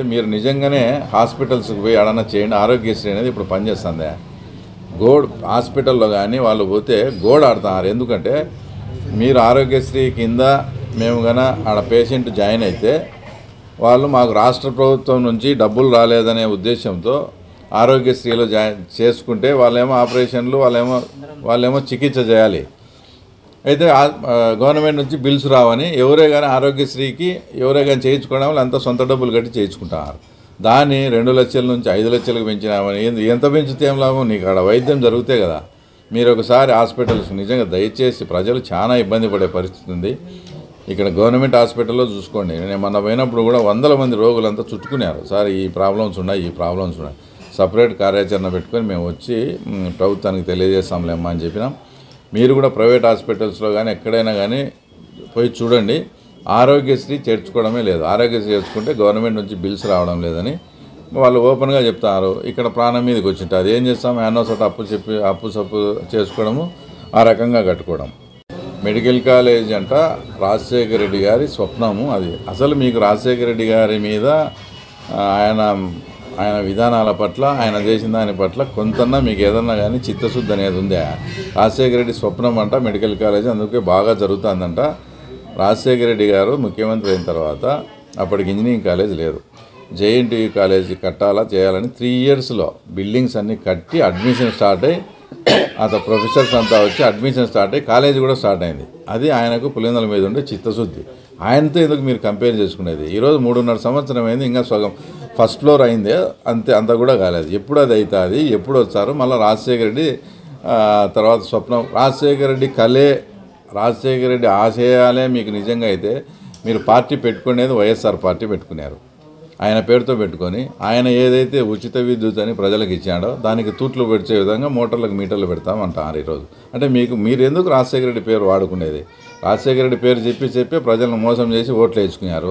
అంటే మీరు నిజంగానే హాస్పిటల్స్కి పోయి ఆడన్నా చేయండి ఆరోగ్యశ్రీ అనేది ఇప్పుడు పనిచేస్తుంది గోడ్ హాస్పిటల్లో కానీ వాళ్ళు పోతే గోడ్ ఆడుతున్నారు ఎందుకంటే మీరు ఆరోగ్యశ్రీ కింద మేము గన ఆడ పేషెంట్ జాయిన్ అయితే వాళ్ళు మాకు రాష్ట్ర ప్రభుత్వం నుంచి డబ్బులు రాలేదనే ఉద్దేశంతో ఆరోగ్యశ్రీలో జాయిన్ చేసుకుంటే వాళ్ళేమో ఆపరేషన్లు వాళ్ళేమో వాళ్ళేమో చికిత్స చేయాలి అయితే ఆ- ఆ, గవర్నమెంట్ నుంచి బిల్స్ రావని ఎవరే కానీ ఆరోగ్యశ్రీకి ఎవరే కానీ చేయించుకోవడం వాళ్ళు అంతా సొంత డబ్బులు కట్టి చేయించుకుంటారు దాన్ని రెండు లక్షల నుంచి ఐదు లక్షలకు పెంచినామని ఏంది- ఎంత పెంచితే ఏం లాభం నీకు అక్కడ వైద్యం జరిగితే కదా మీరు ఒకసారి హాస్పిటల్స్ నిజంగా దయచేసి ప్రజలు చాలా ఇబ్బంది పడే పరిస్థితి ఉంది ఇక్కడ గవర్నమెంట్ హాస్పిటల్లో చూసుకోండి నేను మొన్న పోయినప్పుడు కూడా వందల మంది రోగులంతా చుట్టుకున్నారు సార్ ఈ ప్రాబ్లమ్స్ ఉన్నాయి ఈ ప్రాబ్లమ్స్ ఉన్నాయి సపరేట్ కార్యాచరణ పెట్టుకొని మేము వచ్చి మ్, ప్రభుత్వానికి తెలియజేస్తాంలేమ్మా అని చెప్పినాం మీరు కూడా ప్రైవేట్ హాస్పిటల్స్లో కానీ ఎక్కడైనా కానీ పోయి చూడండి ఆరోగ్యశ్రీ చేర్చుకోవడమే లేదు ఆరోగ్యశ్రీ చేర్చుకుంటే గవర్నమెంట్ నుంచి బిల్స్ రావడం లేదని వాళ్ళు ఓపెన్గా చెప్తారు ఇక్కడ ప్రాణం మీదకి వచ్చింటే అది ఏం చేస్తాం యానోసట అప్పు చెప్పి అప్పు సప్పు చేసుకోవడము ఆ రకంగా కట్టుకోవడం మెడికల్ కాలేజ్ అంట రాజశేఖర రెడ్డి గారి స్వప్నము అది అసలు మీకు రాజశేఖర రెడ్డి గారి మీద ఆ, ఆయన ఆయన విధానాల పట్ల ఆయన చేసిన దాని పట్ల కొంతన్నా మీకు ఏదన్నా కానీ చిత్తశుద్ధి అనేది ఉందా రాజశేఖర రెడ్డి స్వప్నం అంట మెడికల్ కాలేజ్ అందుకే బాగా జరుగుతుందంట రాజశేఖర రెడ్డి గారు ముఖ్యమంత్రి అయిన తర్వాత అప్పటికి ఇంజనీరింగ్ కాలేజ్ లేదు జేఎన్టీయూ కాలేజీ కట్టాలా చేయాలని త్రీ ఇయర్స్లో బిల్డింగ్స్ అన్నీ కట్టి అడ్మిషన్ స్టార్ట్ అయ్యి అత ప్రొఫెసర్స్ అంతా వచ్చి అడ్మిషన్ స్టార్ట్ అయ్యి కాలేజీ కూడా స్టార్ట్ అయింది అది ఆయనకు పులిందల మీద ఉండే చిత్తశుద్ధి ఆయనతో ఎందుకు మీరు కంపేర్ చేసుకునేది ఈరోజు మూడున్నర సంవత్సరం అయింది ఇంకా సగం ఫస్ట్ ఫ్లోర్ అయిందే అంతే అంత కూడా కాలేదు ఎప్పుడు అది అవుతుంది ఎప్పుడు వచ్చారు మళ్ళీ రాజశేఖర రెడ్డి ఆ, తర్వాత స్వప్నం రాజశేఖర రెడ్డి కలే రాజశేఖర రెడ్డి ఆశయాలే మీకు నిజంగా అయితే మీరు పార్టీ పెట్టుకునేది వైఎస్ఆర్ పార్టీ పెట్టుకున్నారు ఆయన పేరుతో పెట్టుకొని ఆయన ఏదైతే ఉచిత విద్యుత్ అని ప్రజలకు ఇచ్చాడో దానికి తూట్లు పెడిచే విధంగా మోటార్లకు మీటర్లు పెడతామంటారు ఈరోజు అంటే మీకు మీరు ఎందుకు రాజశేఖర రెడ్డి పేరు వాడుకునేది రాజశేఖర రెడ్డి పేరు చెప్పి చెప్పి ప్రజలను మోసం చేసి ఓట్లు వేసుకున్నారు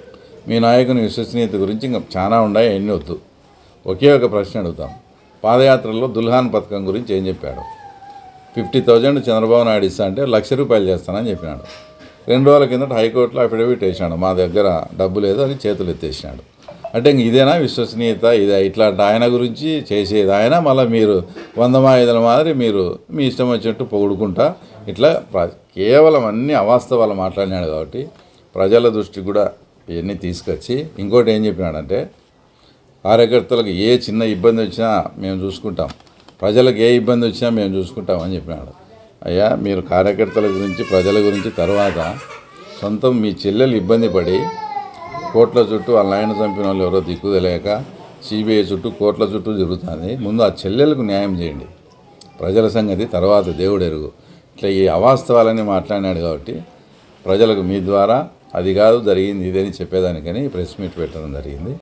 మీ నాయకుని విశ్వసనీయత గురించి ఇంకా చాలా ఉన్నాయి ఎన్ని వద్దు ఒకే ఒక ప్రశ్న అడుగుతాం పాదయాత్రలో దుల్హాన్ పథకం గురించి ఏం చెప్పాడు ఫిఫ్టీ థౌజండ్ చంద్రబాబు నాయుడు ఇస్తా అంటే లక్ష రూపాయలు చేస్తానని చెప్పినాడు రెండు రోజుల కిందట హైకోర్టులో అఫిడవిట్ వేసినాడు మా దగ్గర డబ్బు లేదు అని చేతులు ఎత్తేసినాడు అంటే ఇంక ఇదేనా విశ్వసనీయత ఇదే ఇట్లాంటి ఆయన గురించి చేసేది ఆయన మళ్ళీ మీరు వంద మాయిదల మాదిరి మీరు మీ ఇష్టం వచ్చినట్టు పొగుడుకుంటా ఇట్లా ప్ర- కేవలం అన్ని అవాస్తవాలు మాట్లాడినాడు కాబట్టి ప్రజల దృష్టికి కూడా ఇవన్నీ తీసుకొచ్చి ఇంకోటి ఏం చెప్పినాడంటే కార్యకర్తలకు ఏ చిన్న ఇబ్బంది వచ్చినా మేము చూసుకుంటాం ప్రజలకు ఏ ఇబ్బంది వచ్చినా మేము చూసుకుంటాం అని చెప్పినాడు అయ్యా మీరు కార్యకర్తల గురించి ప్రజల గురించి తర్వాత సొంతం మీ చెల్లెలు ఇబ్బంది పడి కోట్ల చుట్టూ వాళ్ళ నాయన చంపిన వాళ్ళు ఎవరో దిక్కు తెలియక సిబిఐ చుట్టూ కోట్ల చుట్టూ జరుగుతుంది ముందు ఆ చెల్లెలకు న్యాయం చేయండి ప్రజల సంగతి తర్వాత దేవుడు ఎరుగు ఇట్లా ఈ అవాస్తవాలని మాట్లాడినాడు కాబట్టి ప్రజలకు మీ ద్వారా అది కాదు జరిగింది ఇదని చెప్పేదానికని ప్రెస్ మీట్ పెట్టడం జరిగింది